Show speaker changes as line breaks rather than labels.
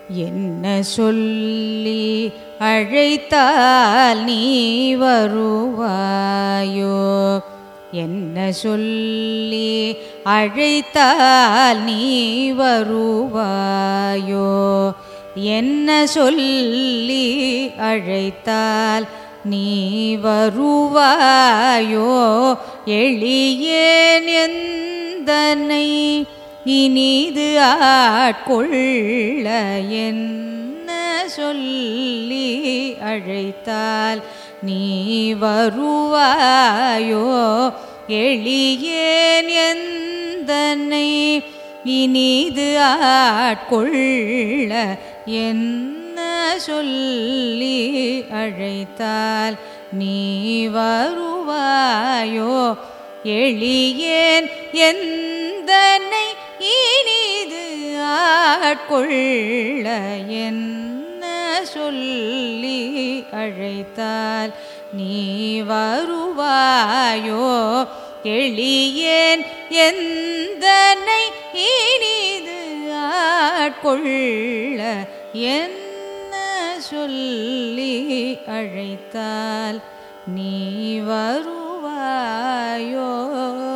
என்ன சொல்லி அழைத்தால் நீ வருவாயோ என்ன சொல்லி அழைத்தால் நீ வருவாயோ என்ன சொல்லி அழைத்தால் நீ வருவாயோ எளியேன் எந்தனை இனிது ஆட்கொள்ள என்ன சொல்லி அழைத்தால் நீ வருவாயோ எளியேன் எந்தனை இனிது ஆட்கொள்ள என்ன சொல்லி அழைத்தால் நீ வருவாயோ எளியேன் எந்தனை இனிது ஆட்கொள்ள என்ன சொல்லி அழைத்தால் நீ வருவாயோ எளியேன் எந்தனை இனிது ஆட்கொள்ள என்ன சொல்லி அழைத்தால் நீ வருவாயோ